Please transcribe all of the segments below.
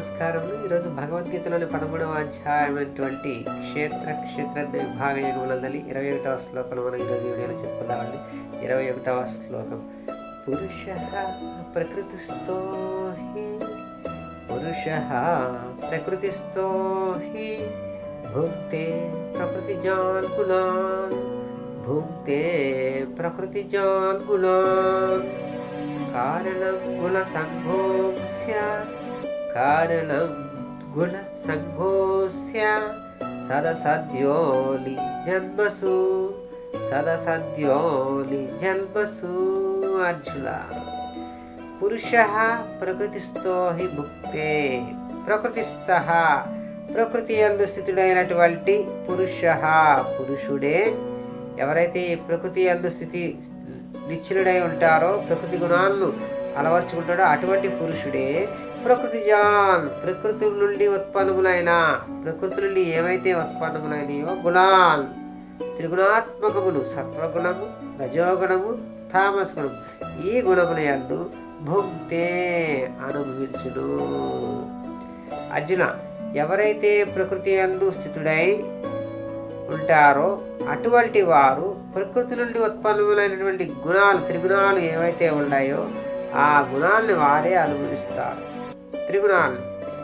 నమస్కారములు ఈరోజు భగవద్గీతలోని పదమూడవ అధ్యాయమైనటువంటి క్షేత్ర క్షేత్రజ్ఞ విభాగ యోగములందలి ఇరవై ఒకటవ శ్లోకంలో మనం ఈరోజు వీడియోలో చెప్పుకుందామండి ఇరవై ఒకటవ శ్లోకం పురుష ప్రకృతిస్థో హి పురుష ప్రకృతిస్థో హి భుక్తే ప్రకృతిజాన్ గుణాన్ భుక్తే ప్రకృతిజాన్ గుణాన్ కారణం గుణ సంఘోస్య కారణం గుణ సంఘోస్య సదసద్యోలి జన్మసు సదసద్యోలి జన్మసు అర్జున పురుష ప్రకృతిస్థో హి భుక్తే ప్రకృతిస్థ ప్రకృతి అందు స్థితుడైనటువంటి పురుష పురుషుడే ఎవరైతే ఈ ప్రకృతి అందు స్థితి నిశ్చలుడై ఉంటారో ప్రకృతి గుణాలను అలవర్చుకుంటాడో అటువంటి పురుషుడే ప్రకృతి జాన్ ప్రకృతి నుండి ఉత్పన్నములైన ప్రకృతి నుండి ఏవైతే ఉత్పన్నములైనయో గుణాలు త్రిగుణాత్మకములు సత్వగుణము రజోగుణము తామస గుణము ఈ గుణముల యందు భుక్తే అనుభవించును అర్జున ఎవరైతే ప్రకృతి యందు స్థితుడై ఉంటారో అటువంటి వారు ప్రకృతి నుండి ఉత్పన్నములైనటువంటి గుణాలు త్రిగుణాలు ఏవైతే ఉన్నాయో ఆ గుణాలను వారే అనుభవిస్తారు త్రిగుణాలు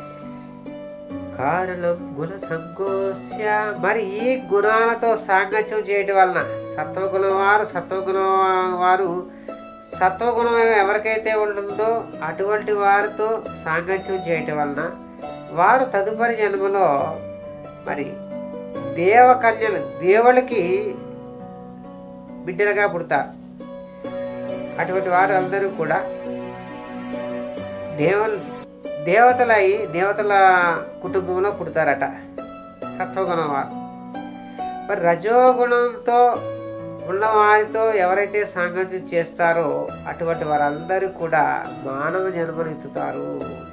కారణం గుణ సంకోస్య మరి ఈ గుణాలతో సాంగత్యం చేయటం వలన సత్వగుణం వారు సత్వగుణం వారు సత్వగుణం ఎవరికైతే ఉంటుందో అటువంటి వారితో సాంగత్యం చేయటం వలన వారు తదుపరి జన్మలో మరి దేవకన్యలు దేవుళ్ళకి బిడ్డలుగా పుడతారు అటువంటి వారు అందరూ కూడా దేవులు దేవతలై దేవతల కుటుంబంలో పుడతారట సత్వగుణం వారు మరి రజోగుణంతో ఉన్న వారితో ఎవరైతే సాంగత్యం చేస్తారో అటువంటి వారందరూ కూడా మానవ జన్మను ఎత్తుతారు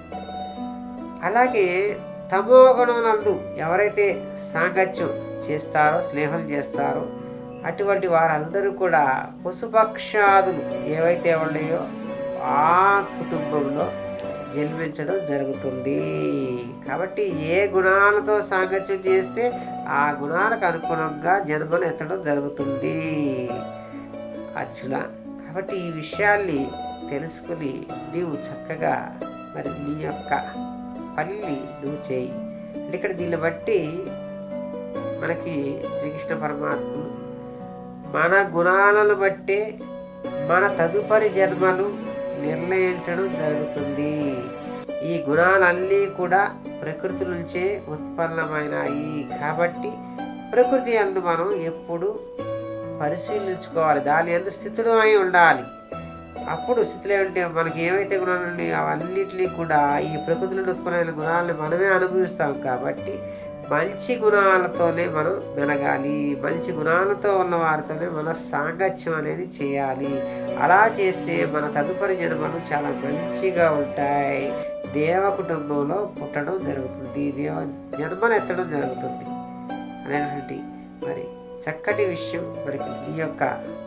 అలాగే తమో గుణమునందు ఎవరైతే సాంగత్యం చేస్తారో స్నేహం చేస్తారో అటువంటి వారందరూ కూడా పశుపక్షాదులు ఏవైతే ఉన్నాయో ఆ కుటుంబంలో జన్మించడం జరుగుతుంది కాబట్టి ఏ గుణాలతో సాంగత్యం చేస్తే ఆ గుణాలకు అనుగుణంగా జన్మలు ఎత్తడం జరుగుతుంది అర్జున కాబట్టి ఈ విషయాల్ని తెలుసుకుని నీవు చక్కగా మరి నీ యొక్క పనిని నువ్వు చేయి అంటే ఇక్కడ దీన్ని బట్టి మనకి శ్రీకృష్ణ పరమాత్ములు మన గుణాలను బట్టే మన తదుపరి జన్మను నిర్ణయించడం జరుగుతుంది ఈ గుణాలన్నీ కూడా ప్రకృతి నుంచే ఉత్పన్నమైనాయి కాబట్టి ప్రకృతి అందు మనం ఎప్పుడు పరిశీలించుకోవాలి దాని అందు స్థితిలో అయి ఉండాలి అప్పుడు స్థితిలో ఉంటే మనకి ఏవైతే గుణాలు ఉన్నాయో అవన్నిటినీ కూడా ఈ ప్రకృతి నుండి ఉత్పన్నమైన గుణాలను మనమే అనుభవిస్తాం కాబట్టి మంచి గుణాలతోనే మనం మెలగాలి మంచి గుణాలతో ఉన్న వారితోనే మన సాంగత్యం అనేది చేయాలి అలా చేస్తే మన తదుపరి జన్మలు చాలా మంచిగా ఉంటాయి దేవ కుటుంబంలో పుట్టడం జరుగుతుంది దేవ జన్మలు ఎత్తడం జరుగుతుంది అనేటువంటి మరి చక్కటి విషయం మనకి ఈ యొక్క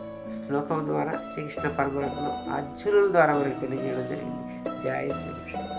శ్లోకం ద్వారా శ్రీకృష్ణ పరమాత్మ అర్జునుల ద్వారా మనకి తెలియజేయడం జరిగింది జయ శ్రీకృష్ణ